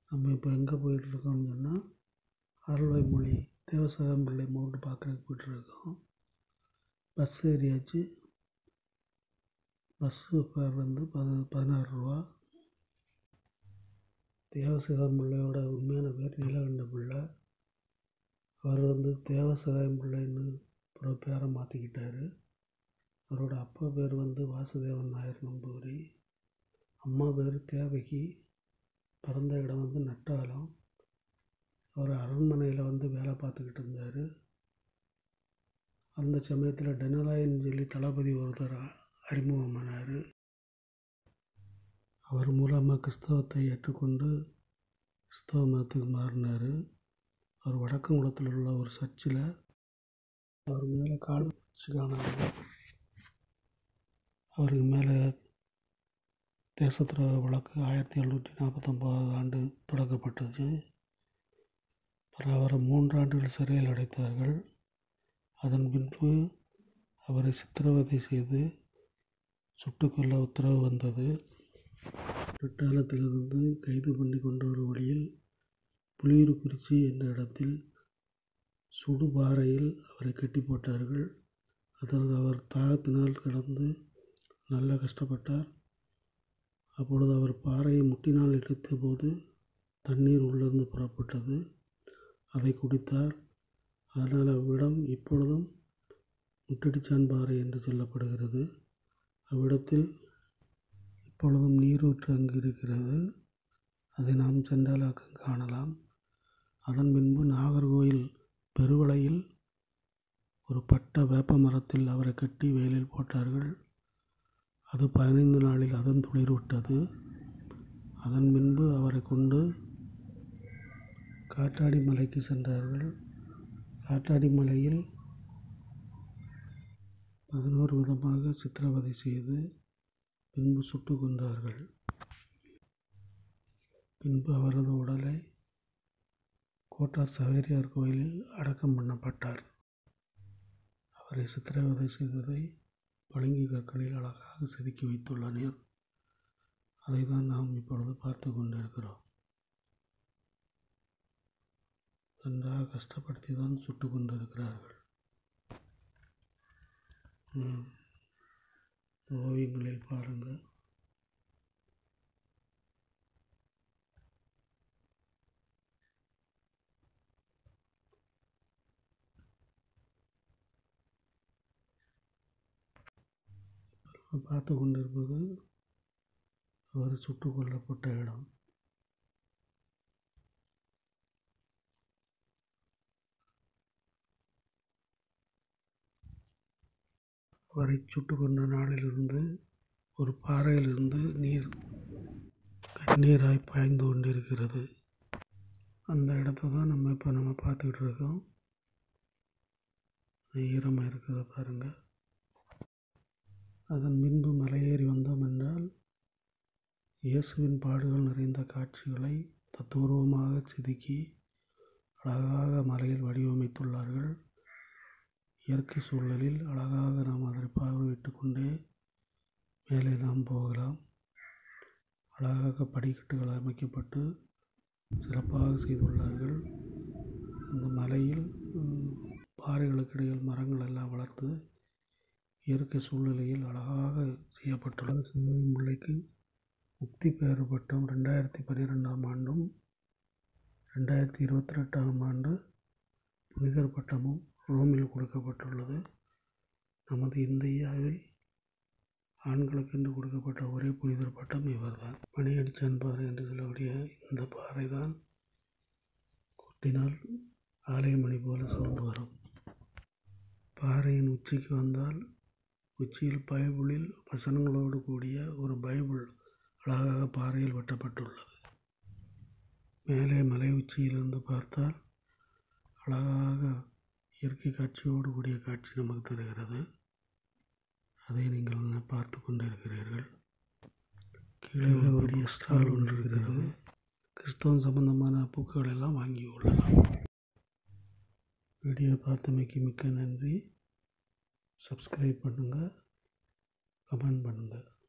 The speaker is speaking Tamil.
நம்ம இப்போ எங்கே போயிட்டுருக்கோம்னு சொன்னால் அருள்வாய்மொழி தேவசகாயம் பிள்ளை மவுண்ட் பார்க்குறதுக்கு போயிட்டுருக்கோம் பஸ் ஏறியாச்சு பஸ்ஸு ஃபேர் வந்து பதி பதினாறு ரூபா தேவசகாயம் பிள்ளையோட உண்மையான பேர் நீலகண்ட பிள்ளை அவர் வந்து தேவசகாயம் பிள்ளைன்னு அப்புறம் பேரை மாற்றிக்கிட்டாரு அவரோட அப்பா பேர் வந்து வாசுதேவன் நாயர் நம்பூதிரி அம்மா பேர் தேவகி பிறந்த இடம் வந்து நட்டாலம் அவர் அரண்மனையில் வந்து வேலை பார்த்துக்கிட்டு இருந்தார் அந்த சமயத்தில் டெனலாயின்னு சொல்லி தளபதி ஒருத்தர் அ- அறிமுகமானார் அவர் மூலமாக கிறிஸ்தவத்தை ஏற்றுக்கொண்டு கிறிஸ்தவ மதத்துக்கு மாறினார் அவர் வடக்கங்குளத்தில் உள்ள ஒரு சர்ச்சில் அவர் மேலே கால் வச்சு காணாங்க அவருக்கு மேலே தேசத்துறவு வழக்கு ஆயிரத்தி எழுநூற்றி நாற்பத்தொம்போதாவது ஆண்டு தொடங்கப்பட்டது பிறகு அவரை மூன்றாண்டுகள் சிறையில் அடைத்தார்கள் அதன் பின்பு அவரை சித்திரவதை செய்து சுட்டுக்கொல்ல உத்தரவு வந்தது குற்றாலத்திலிருந்து கைது பண்ணி கொண்டு வரும் வழியில் புலியூர்குறிச்சி என்ற இடத்தில் சுடுபாறையில் அவரை கட்டி போட்டார்கள் அதில் அவர் தாகத்தினால் கிடந்து நல்லா கஷ்டப்பட்டார் அப்பொழுது அவர் பாறையை முட்டினால் இழுத்த போது தண்ணீர் உள்ளிருந்து புறப்பட்டது அதை குடித்தார் அதனால் அவ்விடம் இப்பொழுதும் முட்டடிச்சான் பாறை என்று சொல்லப்படுகிறது அவ்விடத்தில் இப்பொழுதும் நீரூற்று அங்கு இருக்கிறது அதை நாம் சென்றால் அங்கு காணலாம் அதன் பின்பு நாகர்கோயில் பெருவளையில் ஒரு பட்ட வேப்ப மரத்தில் அவரை கட்டி வெயிலில் போட்டார்கள் அது பதினைந்து நாளில் அதன் துளிர் விட்டது அதன் பின்பு அவரை கொண்டு காற்றாடி மலைக்கு சென்றார்கள் காற்றாடி மலையில் பதினோரு விதமாக சித்திரவதை செய்து பின்பு சுட்டு கொன்றார்கள் பின்பு அவரது உடலை கோட்டார் சவேரியார் கோயிலில் அடக்கம் பண்ணப்பட்டார் அவரை சித்திரவதை செய்ததை பளிங்கு கற்களில் அழகாக செதுக்கி வைத்துள்ளனர் அதை தான் நாம் இப்பொழுது பார்த்து கொண்டிருக்கிறோம் நன்றாக கஷ்டப்படுத்தி தான் சுட்டு கொண்டிருக்கிறார்கள் ம். ஓவியங்களில் பாருங்கள் நம்ம பார்த்து கொண்டிருப்பது அவர் சுட்டுக் கொல்லப்பட்ட இடம் அவரை சுட்டுக் கொண்ட நாளிலிருந்து ஒரு பாறையிலிருந்து நீர் கண்ணீராய் பாய்ந்து கொண்டிருக்கிறது அந்த இடத்த தான் நம்ம இப்போ நம்ம பார்த்துக்கிட்டு இருக்கோம் ஈரமாக இருக்கிறத பாருங்கள் அதன் பின்பு மலையேறி வந்தோம் என்றால் இயேசுவின் பாடுகள் நிறைந்த காட்சிகளை தத்துவூர்வமாக செதுக்கி அழகாக மலையில் வடிவமைத்துள்ளார்கள் இயற்கை சூழலில் அழகாக நாம் அதை பார்வையிட்டு கொண்டே மேலே நாம் போகலாம் அழகாக படிக்கட்டுகள் அமைக்கப்பட்டு சிறப்பாக செய்துள்ளார்கள் அந்த மலையில் ம், பாறைகளுக்கு இடையில் மரங்கள் எல்லாம் வளர்த்து இயற்கை சூழ்நிலையில் அழகாக செய்யப்பட்டுள்ள சிவகங்கை முல்லைக்கு முக்தி பெயர் பட்டம் ரெண்டாயிரத்தி பன்னிரெண்டாம் ஆண்டும் ரெண்டாயிரத்தி இருபத்தி ரெண்டாம் ஆண்டு புனிதர் பட்டமும் ரோமில் கொடுக்கப்பட்டுள்ளது நமது இந்தியாவில் ஆண்களுக்கென்று கொடுக்கப்பட்ட ஒரே புனிதர் பட்டம் இவர்தான் மணியடிச்சான் பாறை என்று சொல்லக்கூடிய இந்த பாறை தான் கொட்டினால் ஆலயமணி போல சவுண்டு வரும் பாறையின் உச்சிக்கு வந்தால் உச்சியில் பைபிளில் வசனங்களோடு கூடிய ஒரு பைபிள் அழகாக பாறையில் வெட்டப்பட்டுள்ளது மேலே மலை உச்சியிலிருந்து பார்த்தால் அழகாக இயற்கை காட்சியோடு கூடிய காட்சி நமக்கு தருகிறது அதை நீங்கள் ந- பார்த்து கொண்டிருக்கிறீர்கள் கீழே ஒரு பெரிய ஸ்டால் ஒன்று இருக்கிறது கிறிஸ்தவம் சம்பந்தமான பூக்கள் எல்லாம் வாங்கி கொள்ளலாம் வீடியோ பார்த்தமைக்கு மிக்க நன்றி சப்ஸ்கிரைப் பண்ணுங்கள் கமெண்ட் பண்ணுங்கள்